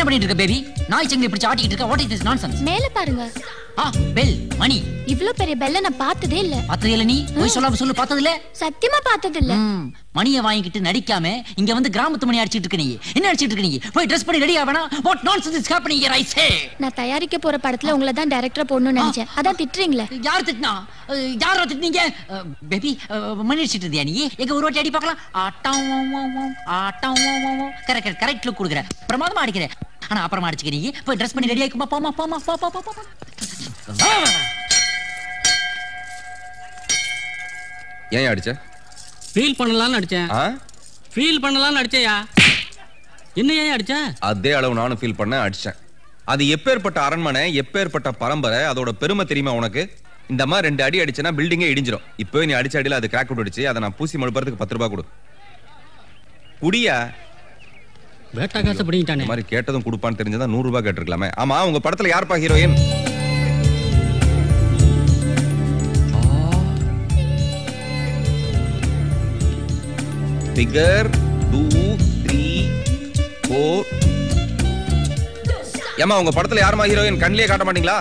பண்ணிட்டு இருக்க பேபி நாய் சங்கிலி பிடிச்சு ஆட்டிட்டு இருக்க வாட் இஸ் திஸ் நான்சென்ஸ் மேல பாருங்க ஆ பெல் மணி இவ்ளோ பெரிய பெல்ல நான் பார்த்ததே இல்ல பார்த்தது இல்ல நீ போய் சொல்லாம சொல்லு பார்த்தது இல்ல சத்தியமா பார்த்தது இல்ல ம், மணியை வாங்கிட்டு நடிக்காம இங்க வந்து கிராமத்து மணி அடிச்சிட்டு இருக்க நீ என்ன அடிச்சிட்டு இருக்க நீ போய் ட்ரெஸ் பண்ணி ரெடி ஆவனா what nonsense is happening here I say நான் தயாரிக்க போற படத்துல உங்களை தான் டைரக்டரா போடணும்னு நினைச்சேன் அதான் திட்டுறீங்களே யார் திட்டினா அஹ், யார திட்டினீங்க பேபி மணி அடிச்சிட்டு இருந்தியா நீ எங்க ஒரு வாட்டி அடி பார்க்கலாம் ஆட்டம் ஆட்டம் கரெக்ட் கரெக்ட் லுக் கொடுக்குற பிரமாதமா அடிக்கிறேன் ஆனா அப்புறமா அடிச்சுக்க நீ போய் ட்ரெஸ் பண்ணி ரெடி ஆயிக்குமா போமா போமா போ போ போ போ, போ ஏன் அடிச்ச ஃபீல் பண்ணலாம்னு அடிச்சேன் ஆ ஃபீல் பண்ணலாம்னு அடிச்சேயா என்ன ஏன் அடிச்ச அதே அளவு நானும் ஃபீல் பண்ண அடிச்சேன் அது எப்பேற்பட்ட அரண்மனை எப்பேற்பட்ட பரம்பரை அதோட பெருமை தெரியுமா உனக்கு இந்த மாதிரி ரெண்டு அடி அடிச்சனா பில்டிங்கே இடிஞ்சிரும் இப்பவே நீ அடிச்ச அடியில அது கிராக் விட்டுடுச்சு அதை நான் பூசி மழுப்புறதுக்கு பத்து ரூபாய் கொடு குடியா வேட்டா காசு பிடிங்கிட்டானே இந்த மாதிரி கேட்டதும் கொடுப்பான்னு தெரிஞ்சதா நூறு ரூபாய் கேட்டிருக்கலாமே ஆமா உங்க படத்துல யாருப்பா heroine figure two three four ஏமா உங்க படத்துல யாருமா ஹீரோயின் கண்ணிலே காட்ட மாட்டீங்களா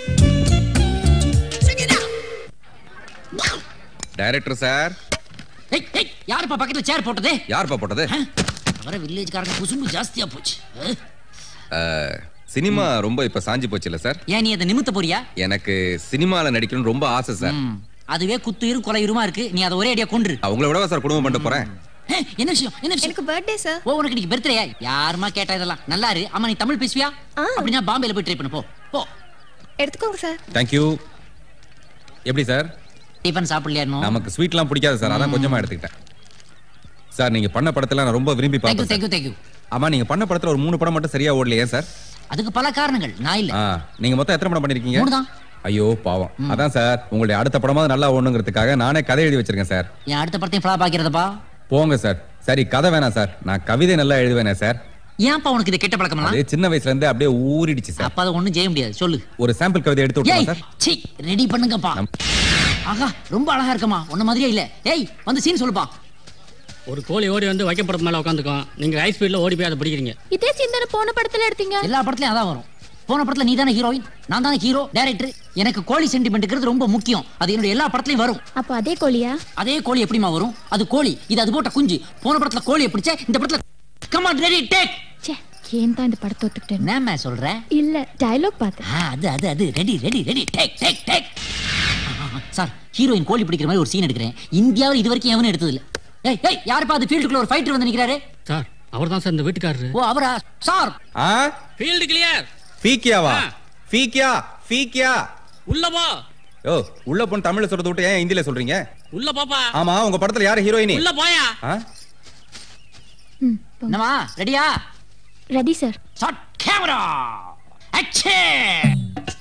டைரக்டர் சார் ஏய் ஏய் யாருப்பா பக்கத்துல சேர் போட்டது யாருப்பா போட்டது வர வில்லேஜ்காரங்க குசும்பு ஜாஸ்தியா போச்சு அஹ், அஹ், சினிமா ரொம்ப இப்ப சாஞ்சி போச்சுல்ல சார் ஏன் நீ அதை நிமித்த போறியா எனக்கு சினிமால நடிக்கணும்னு ரொம்ப ஆசை சார் ம், அதுவே குத்துயிரும் கொலையுருமா இருக்கு நீ அதை ஒரே அடியா கொன்று அவங்கள விடவா சார் குடும்பம் பண்ணிட்டு போறேன் ஏய், என்ன விஷயம் என்ன விஷயம் எனக்கு பர்த்டே சார் ஓ உனக்கு இன்னைக்கு பர்த்டே யாருமா கேட்டா இதெல்லாம் நல்லா இரு அம்மா நீ தமிழ் பேசுவியா அப்படின்னா பாம்பேல போய் ட்ரை பண்ணு போ போ எடுத்துக்கோங்க சார் தேங்க்யூ எப்படி சார் டிஃபன் சாப்பிடலையா இன்னும் நமக்கு ஸ்வீட்லாம் பிடிக்காது சார் அதான் கொஞ்சமா எடுத்துக்கிட்டேன் சார் நீங்க பண்ண படத்துல நான் ரொம்ப விரும்பி தேங்க்யூ பார்த்தேன் தேங்க்யூ தேங்க்யூ ஆமா நீங்க பண்ண படத்துல ஒரு மூணு படம் மட்டும் சரியா ஓடலையே சார் அதுக்கு பல காரணங்கள் நான் இல்ல ஆ நீங்க மொத்தம் எத்தனை படம் பண்ணிருக்கீங்க மூணுதான். ஐயோ பாவம் அதான் சார் உங்களுடைய அடுத்த படமாவது நல்லா ஓடணுங்கிறதுக்காக நானே கதை எழுதி வச்சிருக்கேன் சார் என் அடுத்த படத்தையும் ஃபிளாப் ஆக்கிறதப்பா போங்க சார் சரி கதை வேணாம் சார் நான் கவிதை நல்லா எழுதுவேனே சார் ஏன்ப்பா உனக்கு இது கெட்ட பழக்கமா அது சின்ன வயசுல இருந்தே அப்படியே ஊறிடுச்சு சார் அப்ப அதை ஒண்ணும் செய்ய முடியாது சொல்லு ஒரு சாம்பிள் கவிதை எடுத்து ஏய் விட்டுருமா சார் சி ரெடி பண்ணுங்கப்பா ஆகா ரொம்ப அழகா இருக்கமா உன்ன மாதிரியே இல்ல ஏய் வந்து சீன் சொல்லுப்பா ஒரு கோழி ஓடி வந்து வைக்கப்படுறது மேல உட்காந்துக்கும் நீங்க ஹை ஸ்பீட்ல ஓடி போய் அதை பிடிக்கிறீங்க இதே சிந்தனை போன படத்துல எடுத்தீங்க எல்லா படத்துலயும் அதான் வரும் போன படத்துல நீ தானே ஹீரோயின் நான் தானே ஹீரோ டைரக்டர் எனக்கு கோழி சென்டிமெண்ட்ங்கிறது ரொம்ப முக்கியம் அது என்னோட எல்லா படத்துலயும் வரும் அப்போ அதே கோழியா அதே கோழி எப்படிமா வரும் அது கோழி இது அது போட்ட குஞ்சு போன படத்துல கோழியை பிடிச்ச இந்த படத்துல கமான் ரெடி டேக் ச்சே ஏன் தான் இந்த படத்தை ஒத்துக்கிட்டேன் என்னம்மா சொல்ற இல்ல டயலாக் பார்த்தேன் ஆ, அது அது அது ready ready ready take take take sir heroine கோழி பிடிக்கிற மாதிரி ஒரு சீன் எடுக்கிறேன் இந்தியாவில் இது வரைக்கும் எவனும் எடுத்தது இல்ல ஏய் ஏய் யாருப்பா அது ஃபீல்டுக்குள்ள ஒரு ஃபைட்டர் வந்து நிக்கிறாரு சார் அவர் தான் சார் இந்த வீட்டுக்காரரு ஓ அவரா சார் ஆ ஃபீல்டு கிளியர் ஃபீக்கியாவா ஆ. ஃபீக்கியா ஃபீக்கியா உள்ள போ ஓ உள்ள பொண்ணு தமிழ்ல சொல்றத விட்டு ஏன் ஹிந்தில சொல்றீங்க உள்ள போப்பா ஆமா உங்க படத்துல யாரு ஹீரோயினி உள்ள போயா ஆ ம் என்னம்மா ரெடியா ready sir shot camera action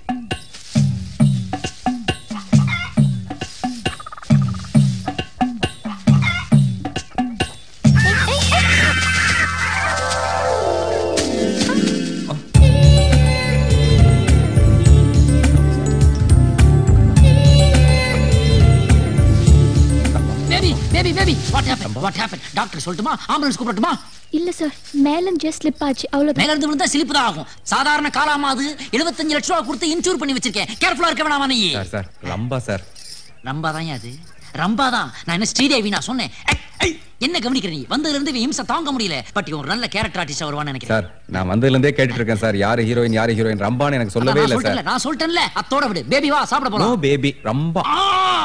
baby baby baby what happen what happen doctor சொல்லட்டுமா ஆம்புலன்ஸ் கூப்பிடட்டுமா இல்ல சார் மேல ஜஸ்ட் ஸ்லிப் ஆச்சு அவ்வளவுதான் மேல இருந்து விழுந்தா சிலிப்பு தான் ஆகும் சாதாரண காலாமா அது 75 லட்சம் ரூபா கொடுத்து இன்சூர் பண்ணி வச்சிருக்கேன் கேர்ஃபுல்லா இருக்க வேணாமா நீ sir sir Rambha sir Rambha தான் அது ரம்பா தான் நான் என்ன ஸ்ரீதேவி நான் சொன்னேன் ஐ, ஐ, என்ன கவனிக்கிற நீ வந்ததுல இருந்து இவன் இம்சை தாங்க முடியல பட் இவன் ஒரு நல்ல கேரக்டர் ஆர்டிஸ்ட் வருவான்னு நினைக்கிறேன் சார் நான் வந்ததுல இருந்தே கேட்டுட்டு இருக்கேன் சார் யாரு ஹீரோயின் யாரு ஹீரோயின் ரம்பான்னு எனக்கு சொல்லவே நான் இல்ல சொல்லிட்டேன்ல, சார் நான் சொல்லிட்டேன்ல அத்தோட விடு பேபி வா சாப்பிட நோ போலாம் பேபி ரம்பா ஆ!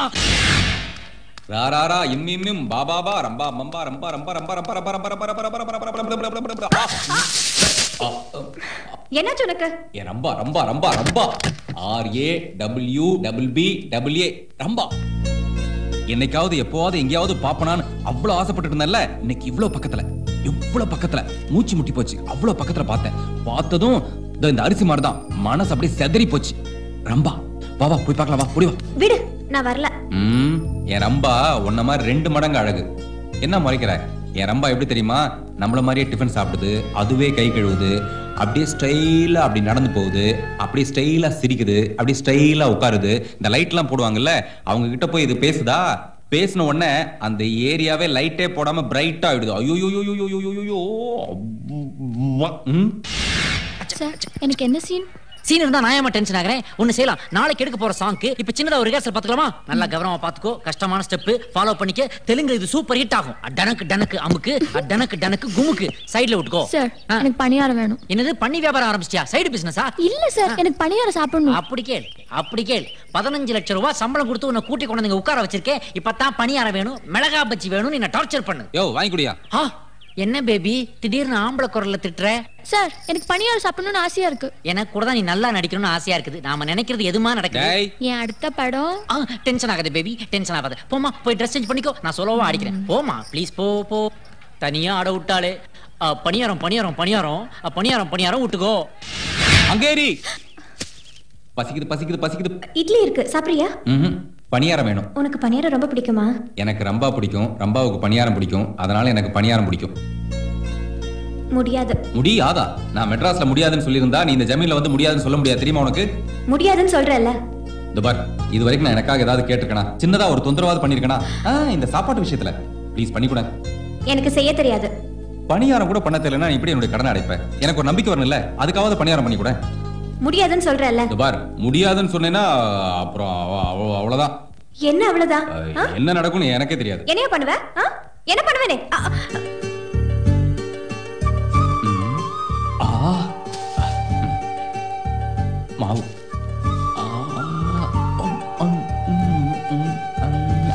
ராராரா இம் இம் இம் பா பா பா ரம்பா மம்பா ரம்பா ரம்பா ரம்பா ரம்பா ரம்பா ரம்பா ரம்பா ரம்பா ரம்பா ரம்பா ரம்பா ரம்பா ரம்பா ரம்பா ரம்பா என்னாச்சு உனக்கு ஏ Rambha Rambha Rambha Rambha R A W double B double A Rambha என்னைக்காவது எப்போவாவது எங்கேயாவது பாப்பனான்னு அவ்வளவு ஆசைப்பட்டு இருந்தேன்ல இன்னைக்கு இவ்வளவு பக்கத்துல இவ்வளவு பக்கத்துல மூச்சு முட்டி போச்சு அவ்வளவு பக்கத்துல பார்த்தேன் பார்த்ததும் இதோ இந்த அரிசி மாதிரி தான் மனசு அப்படியே செதறி போச்சு ரம்பா வா வா போய் பார்க்கலாம் வா ஓடி வா விடு நான் வரல ம் என் ரம்பா உன்ன மாதிரி ரெண்டு மடங்கு அழகு என்ன முறைக்கிற என் ரம்பா எப்படி தெரியுமா நம்மள மாதிரியே டிஃபன் சாப்பிடுது அதுவே கை கழுவுது அப்படியே ஸ்டைலா அப்படி நடந்து போகுது அப்படியே ஸ்டைலா சிரிக்குது அப்படியே ஸ்டைலா உட்காருது இந்த லைட்லாம் போடுவாங்கல்ல அவங்க கிட்ட போய் இது பேசுதா பேசின உடனே அந்த ஏரியாவே லைட்டே போடாம பிரைட்டா ஆயிடுது ஐயோ ம் சார் எனக்கு என்ன சீன் சீன் இருந்தா நான் ஏமா டென்ஷன் ஆகிறேன் ஒண்ணு செய்யலாம் நாளைக்கு எடுக்க போற சாங்க்கு இப்ப சின்னதா ஒரு ரிஹர்சல் பாத்துக்கலாமா நல்லா கவனமா பாத்துக்கோ கஷ்டமான ஸ்டெப் ஃபாலோ பண்ணிக்க தெலுங்கு இது சூப்பர் ஹிட் ஆகும் டனக்கு டனக்கு அமுக்கு டனக்கு டனக்கு குமுக்கு சைடுல விட்டுக்கோ சார் ஆ. எனக்கு பணியாரம் வேணும் என்னது பண்ணி வியாபாரம் ஆரம்பிச்சிட்டியா சைடு பிசினஸா இல்ல சார் எனக்கு பணியாரம் சாப்பிடணும் அப்படி கேள் அப்படி கேள் பதினஞ்சு லட்சம் ரூபாய் சம்பளம் கொடுத்து உன்னை கூட்டி கொண்டு வந்து இங்க உட்கார வச்சிருக்கேன் இப்பதான் பணியாரம் வேணும் மிளகா பச்சி வேணும் என்ன டார்ச்சர் பண்ணு யோ வாங்கி குடியா ஆ என்ன பேபி திடீர்னு ஆம்பளை குரல்ல திட்டுற சார் எனக்கு பணியாரம் சாப்பிடணும்னு ஆசையா இருக்கு எனக்கு கூட தான் நீ நல்லா நடிக்கணும்னு ஆசையா இருக்குது நாம நினைக்கிறது எதுமா நடக்குது டேய் என் அடுத்த படம் ஆ டென்ஷன் ஆகாத பேபி டென்ஷன் ஆகாத போமா போய் ட்ரெஸ் சேஞ்ச் பண்ணிக்கோ நான் சொல்லவா அடிக்கிறேன் போமா ப்ளீஸ் போ போ தனியா ஆட விட்டாலே ஆ, பணியாரம் பணியாரம் பணியாரம் ஆ, பணியாரம் பணியாரம் விட்டுக்கோ அங்கேரி பசிக்குது பசிக்குது பசிக்குது இட்லி இருக்கு சாப்பிடுறியா ம்ஹும். பணியாரம் வேணும் உனக்கு பணியாரம் ரொம்ப பிடிக்குமா எனக்கு ரம்பா பிடிக்கும் ரம்பாவுக்கு பணியாரம் பிடிக்கும் அதனால எனக்கு பணியாரம் பிடிக்கும் முடியாது முடியாதா நான் மெட்ராஸ்ல முடியாதுன்னு சொல்லியிருந்தா நீ இந்த ஜமீன்ல வந்து முடியாதுன்னு சொல்ல முடியாது தெரியுமா உனக்கு முடியாதுன்னு சொல்றல்ல இந்த பார் இது வரைக்கும் நான் எனக்காக ஏதாவது கேட்டிருக்கனா சின்னதா ஒரு தொந்தரவாது பண்ணிருக்கனா இந்த சாப்பாட்டு விஷயத்துல ப்ளீஸ் பண்ணி கூட எனக்கு செய்ய தெரியாது பணியாரம் கூட பண்ண தெரியலனா நீ இப்படி என்னுடைய கடனை அடைப்பேன் எனக்கு ஒரு நம்பிக்கை வரணும்ல அதுக்காவது பணியாரம் பண்ணி கூட முடியாதுன்னு சொல்றல்ல இந்த பார் முடியாதுன்னு சொன்னேன்னா அப்புறம் அவ- அவ- அவ்வளவுதான் என்ன அவ்வளவுதான் அஹ், ஆ? என்ன நடக்கும்னு எனக்கே தெரியாது என்னைய பண்ணுவ ஆ? என்ன பண்ணுவேனே ஆ, ஆ. ஆ மாவு ஆ, உம், உம், உம், உம், உம்.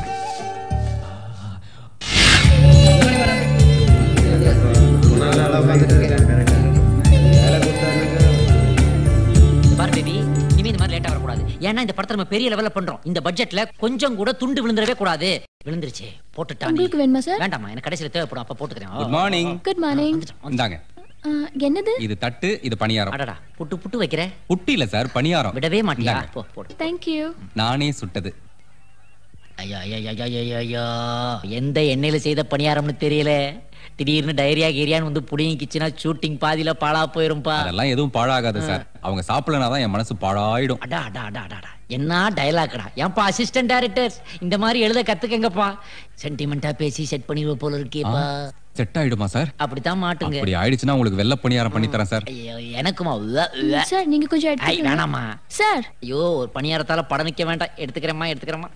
பார் பேபி இனிமே இந்த மாதிரி லேட்டா வரக்கூடாது ஏன்னா இந்த படத்தை நம்ம பெரிய லெவல்ல பண்றோம் இந்த பட்ஜெட்ல கொஞ்சம் கூட துண்டு விழுந்துடவே கூடாது விழுந்துருச்சு போட்டுட்டா நீ. உங்களுக்கு வேணுமா சார் வேண்டாம்மா எனக்கு கடைசியில தேவைப்படும் அப்ப போட்டுக்கிறேன் குட் மார்னிங் குட் மார்னிங் இந்தாங்க என்னது இது தட்டு இது பணியாரம் அடடா புட்டு புட்டு வைக்கிற புட்டி இல்ல சார் பணியாரம் விடவே மாட்டியா இந்தாங்க. போ போடு தேங்க்யூ நானே சுட்டது ஐயா ஐயா ஐயா ஐயா, ஐயா ஐயா எந்த எண்ணெயில செய்த பணியாரம்னு தெரியல திடீர்னு டைரியா கீரியான்னு வந்து புடிங்கிச்சுன்னா ஷூட்டிங் பாதியில பாழா போயிரும்பா அதெல்லாம் எதுவும் பாழாகாது சார் அவங்க சாப்பிடலனா தான் என் மனசு பாழாயிடும் அடா அடா அடா அடா, அடா என்ன டயலாக்டா ஏன்பா அசிஸ்டன்ட் டைரக்டர் இந்த மாதிரி எழுத கத்துக்கங்கப்பா சென்டிமெண்டா பேசி செட் பண்ணிடுவ போல இருக்கேப்பா செட் ஆயிடுமா சார் அப்படித்தான் மாட்டுங்க அப்படி ஆயிடுச்சுன்னா உங்களுக்கு வெள்ளை பணியாரம் பண்ணி தரேன் சார் ஐயோ, எனக்குமா உவ்வ, உவ்வ. சார் நீங்க கொஞ்சம் ஐ, எடுத்து வேணாமா சார் ஐயோ ஒரு பணியாரத்தால படம் நிக்க வேண்டாம் எடுத்துக்கிறேம்மா எடுத்துக்கிறேம்மா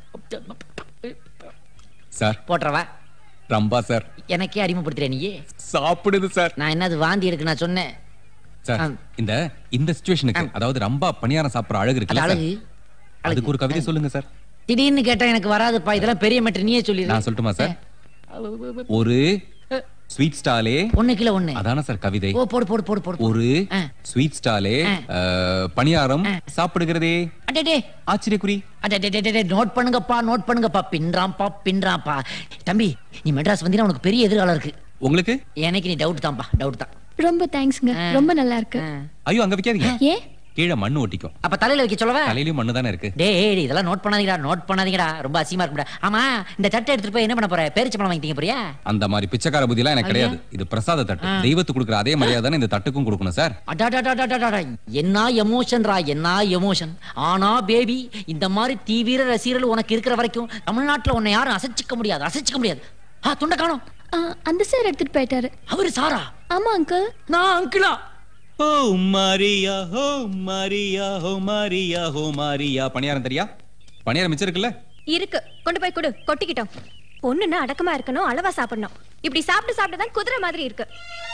சார் போட்டுறவா ரம்பா சார் எனக்கே அறிமுகப்படுத்துறேன் நீயே சாப்பிடுது சார் நான் என்னது வாந்தி இருக்கு நான் சொன்னேன் சார் ஆ. இந்த இந்த சிச்சுவேஷனுக்கு அதாவது ரம்பா பணியாரம் சாப்பிடுற அழகு அது இருக்குல்ல அழகு சார் அதுக்கு ஒரு கவிதை சொல்லுங்க சார் திடீர்னு கேட்டா எனக்கு வராதுப்பா இதெல்லாம் பெரிய மேட்ரு நீயே சொல்லி நான் சொல்லட்டுமா சார் ஒரு ஸ்வீட் ஸ்டாலே ஒண்ணு கிலோ ஒண்ணு அதான சார் கவிதை ஓ போடு போடு போடு போடு ஒரு ஆ. ஸ்வீட் ஸ்டாலே ஆ. அஹ், பணியாரம் சாப்பிடுகிறதே அடடே ஆச்சரியக்குறி அடடே நோட் பண்ணுங்கப்பா நோட் பண்ணுங்கப்பா பின்றாம்பா பின்றாம்பா தம்பி நீ மெட்ராஸ் வந்தீங்கன்னா உனக்கு பெரிய எதிர்காலம் இருக்கு உங்களுக்கு எனக்கு நீ டவுட் தான்ப்பா டவுட் தான் ரொம்ப தேங்க்ஸ்ங்க ரொம்ப நல்லா இருக்கு ஆ. ஐயோ அங்க வைக்காதீங்க ஏன் கீழே மண்ணு ஒட்டிக்கும் அப்ப தலையில வைக்க சொல்லவா தலையிலயும் மண்ணு தானே இருக்கு டேய் ஏய், இதெல்லாம் நோட் பண்ணாதீங்கடா நோட் பண்ணாதீங்கடா ரொம்ப அசியமா இருக்கும்டா ஆமா இந்த தட்டை எடுத்துட்டு போய் என்ன பண்ண போற பேரிச்ச பழம் வாங்கிட்டீங்க போறியா அந்த மாதிரி பிச்சைக்கார புத்தி எல்லாம் எனக்கு கிடையாது இது பிரசாத தட்டு தெய்வத்துக்கு கொடுக்குற அதே மரியாதை தானே இந்த தட்டுக்கும் கொடுக்கணும் சார் அடாடாடாடாடாடா. என்ன எமோஷன்ரா என்ன எமோஷன் ஆனா பேபி இந்த மாதிரி தீவிர ரசிகர்கள் உனக்கு இருக்கிற வரைக்கும் தமிழ்நாட்டுல உன்னை யாரும் அசைச்சிக்க முடியாது அசைச்சிக்க முடியாது ஆ துண்ட காணோம் ஆ, அந்த சார் எடுத்துட்டு போயிட்டாரு அவரு சாரா ஆமா அங்கிள் நான் அங்கிளா ஓ மாரியா ஹோ மாரியா ஹோ மாரியா ஹோ மாரியா பணியாரம் தெரியா பணியாரம் மிச்சம் இருக்குல்ல இருக்கு கொண்டு போய் கொடு கொட்டிக்கிட்டோம் பொண்ணுன்னா அடக்கமா இருக்கணும் அளவா சாப்பிடணும் இப்படி சாப்பிட்டு சாப்பிட்டு தான் குதிரை மாதிரி இருக்கு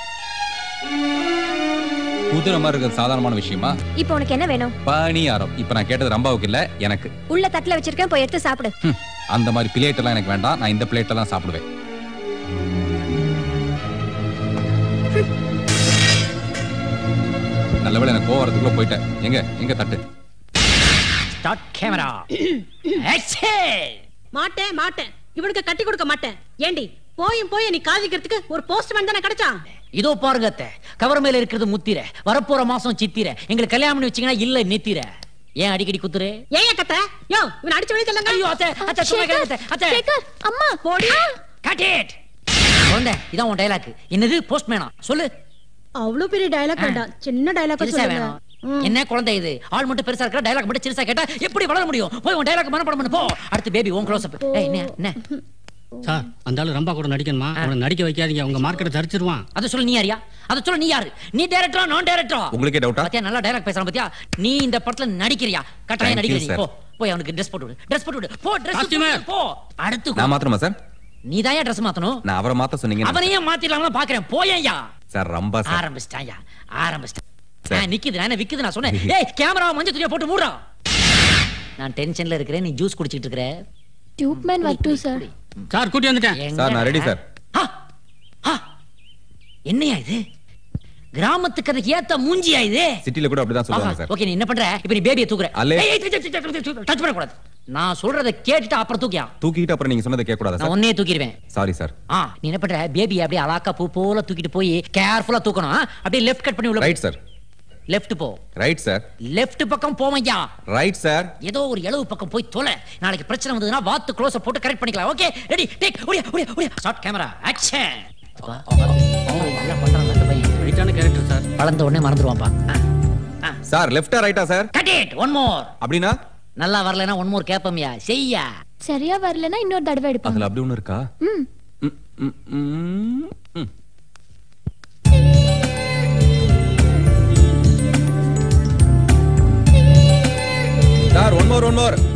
குதிரை மாதிரி இருக்கிறது சாதாரணமான விஷயமா இப்போ உனக்கு என்ன வேணும் பணியாரம் இப்ப நான் கேட்டது ரம்பாவுக்கு இல்ல எனக்கு உள்ள தட்டுல வச்சிருக்கேன் போய் எடுத்து சாப்பிடு ஹம், அந்த மாதிரி பிளேட் எல்லாம் எனக்கு வேண்டாம் நான் இந்த பிளேட்ல தான் சாப்பிடுவேன் நல்லவேளை எனக்கு கோவரத்துக்குள்ள போயிட்டேன் எங்க எங்க தட்டு ஸ்டார்ட் கேமரா மாட்டேன் மாட்டேன் இவனுக்கு கட்டி கொடுக்க மாட்டேன் ஏண்டி போயும் போய் நீ காதிக்கிறதுக்கு ஒரு போஸ்ட்மேன் தானே கிடைச்சான் இதோ பாருங்க அத்தை கவர் மேல இருக்கிறது முத்திர வரப்போற மாசம் சித்திர எங்களுக்கு கல்யாணம் பண்ணி வச்சீங்கன்னா இல்ல நித்திர ஏன் அடிக்கடி குத்துரு ஏன் கத்த யோ இவன் அடிச்சு வெளியே சொல்லுங்க ஐயோ அத்தை அத்தை சும்மா சேகர், கேளுங்க, அத்தை அத்தை சேகர், அம்மா போடி கட் இட் குழந்தை இதான் உன் டைலாக் என்னது போஸ்ட்மேனா சொல்லு அவ்வளவு பெரிய டயலாக் வேண்டாம் சின்ன டயலாக் பெருசா சொல்லுங்க வேணும் என்ன குழந்தை இது ஆள் மட்டும் பெருசா இருக்கா டைலாக் மட்டும் சிறுசா கேட்டா எப்படி வளர முடியும் போய் உன் டைலாக் மனப்படம் பண்ணு போ அடுத்து பேபி உன் க்ளோஸ் அப் ஏய் என்ன என்ன சார் அந்த ஆளு ரம்பா கூட நடிக்கணுமா அவனை நடிக்க வைக்காதீங்க உங்க மார்க்கெட்டை தரிச்சிருவான் அதை சொல்ல நீ யாரியா அதை சொல்ல நீ யாரு நீ டைரக்டரா நான் டைரக்டரா உங்களுக்கே டவுட்டா பாத்தியா நல்லா டைரக்ட் பேசுறான் பாத்தியா நீ இந்த படத்துல நடிக்கிறியா கட்டாயம் Thank you, நடிக்கிற நீ sir. போ போய் அவனுக்கு ட்ரெஸ் போட்டு விடு ட்ரெஸ் போட்டு விடு போ ட்ரெஸ் Costumer. போ அடுத்து நான் மாத்திரமா சார் நீ தான் ட்ரெஸ் மாத்தணும் நான் அவரை மாத்த சொன்னீங்க அவனையே மாத்திடலாம்னு பாக்குறேன் போயேன்யா சார் ரம்பா சார் ஆரம்பிச்சிட்டாயா ஆரம்பிச்சிட்டேன் Sir. ஆ, நிக்குது நான் என்ன விக்குது நான் சொன்னேன் ஏய் கேமரா மஞ்சள் துணியை போட்டு மூடுறா நான் டென்ஷன்ல இருக்கிறேன் நீ ஜூஸ் குடிச்சிட்டு இருக்கிற டியூப் மேன் வரட்டும் சார் சார் கூட்டி வந்துட்டேன் சார், நான் ready, sir. ஆ, ஆ, என்னையா இது கிராமத்து கதைக்கு ஏத்த மூஞ்சியா இது சிட்டில கூட அப்படிதான் சொல்லுவாங்க சார் ஓகே நீ என்ன பண்ற இப்ப நீ பேபியை தூக்குற அல்லே. டச் பண்ண கூடாது நான் சொல்றத கேட்டுட்டு அப்புறம் தூக்கியா தூக்கிட்டு அப்புறம் நீங்க சொன்னதை கேட்க கூடாதா நான் சார் ஒன்னே தூக்கிடுவேன் சாரி சார் ஆ நீ என்ன பண்ற பேபி அப்படியே அலாக்கா பூ போல தூக்கிட்டு போய் கேர்ஃபுல்லா தூக்கணும் ஆ? அப்படியே லெஃப்ட் கட் பண்ணி உள்ள ரைட் சார் லெஃப்ட் போ ரைட் சார் லெஃப்ட் பக்கம் போவையா ரைட் சார் ஏதோ ஒரு இளவு பக்கம் போய் தொலை நாளைக்கு பிரச்சனை வந்ததுன்னா வாத்து க்ளோஸ் போட்டு கரெக்ட் பண்ணிக்கலாம் ஓகே ரெடி டேக் ஓடியா ஓடியா ஓடியா ஷார்ட் கேமரா ஆக்ஷன் ரைட்டான கேரக்டர் சார் வளர்ந்த உடனே மறந்துடுவான்ப்பா சார் லெஃப்டா ரைட்டா sir cut it one more அப்படின்னா நல்லா வரலனா ஒன் மோர் கேப்பமியா செய்யா சரியா வரலன்னா இன்னொரு தடவை எடுப்பாங்க அதுல அப்படி ஒண்ணு இருக்கா ம் ம், ம், ம், ம். சார் ஒன் மோர் ஒன் மோர்